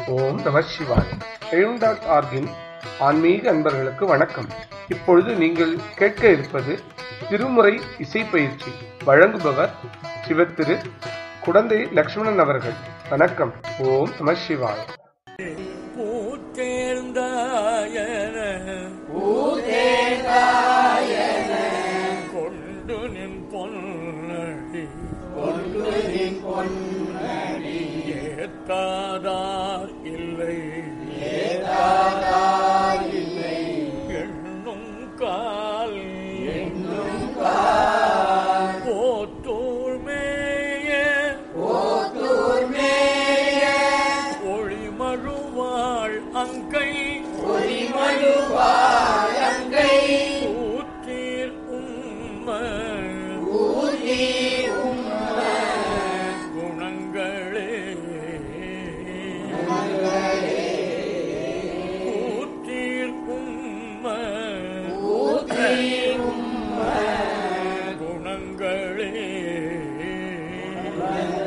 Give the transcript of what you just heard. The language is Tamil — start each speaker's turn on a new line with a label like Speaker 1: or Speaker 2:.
Speaker 1: ஓம் நம சிவாய் எழும் டாட் ஆர்கின் ஆன்மீக அன்பர்களுக்கு வணக்கம் இப்பொழுது நீங்கள் கேட்க இருப்பது திருமுறை இசை பயிற்சி வழங்குபவர் சிவத்திரு குடந்தை லக்ஷ்மணன் அவர்கள் வணக்கம் ஓம் நம சிவாய்
Speaker 2: பூத்தேர்ந்தாயன கொண்டு நின் பொன்னடி ஏத்தாதார் இல்லை எண்ணும் கால் போத்தூர் மேய ஒளிமழுவாள் அங்கை ஊத்தீர் உம்ம குணங்களே ஊத்தீர் உம்ம குணங்களே